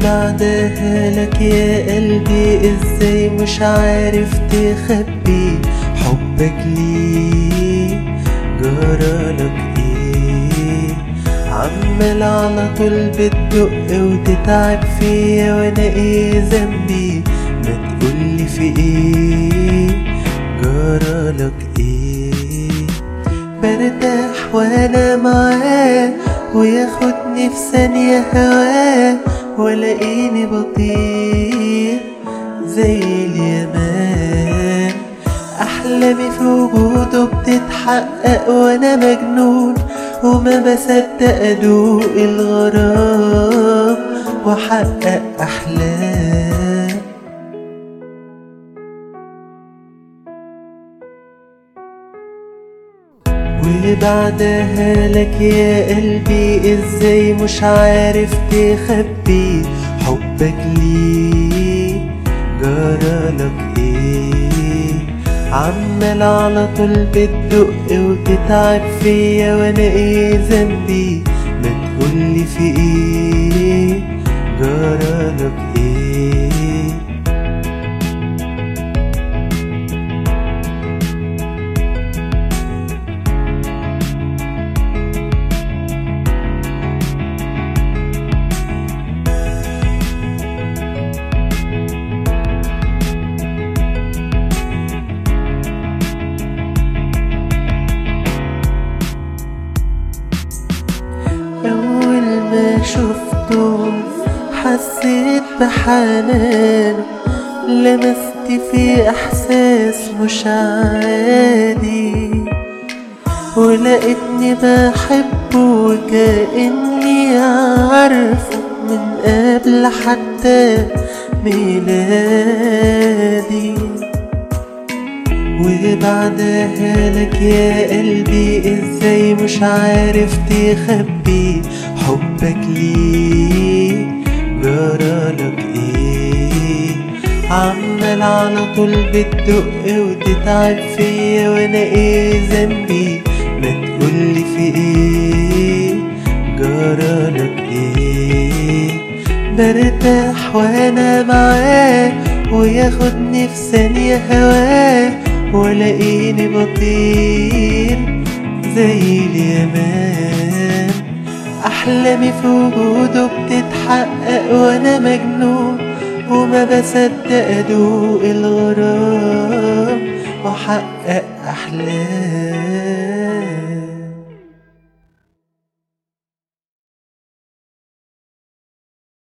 وبعدها لك يا قلبي ازاي مش عارف تخبي حبك ليه جرالك ايه عمال على طول بتدق وتتعب فيا وانا ايه ذنبي ما تقولي في ايه جرالك ايه برتاح وانا معاه وياخدني في ثانية هواه ولاقيني بطير زي اليمان أحلامي في وجوده بتتحقق وأنا مجنون وما بصدق أدوق الغرام وأحقق أحلام وبعدها لك يا قلبي ازاي مش عارف تخبي حبك ليه جرالك ايه عمال على طول بتدق وتتعب فيا وانا ايه ذنبي ما تقولي في ايه جرالك ايه أول ما شفته حسيت بحنانه لمست في إحساس مش عادي ولقيتني بحبه وكأني عارفه من قبل حتى ميلادي وبعدها لك يا قلبي ازاي مش عارف تخبي حبك ليه جرالك ايه عمال على طول بتدق وتتعب فيا وانا ايه ذنبي ما تقولي في ايه جرالك ايه برتاح وانا معاه وياخدني في ثانية هواه ولاقيني بطير زي اليمان أحلامي في وجوده بتتحقق وأنا مجنون وما بصدق أدوق الغرام وأحقق أحلام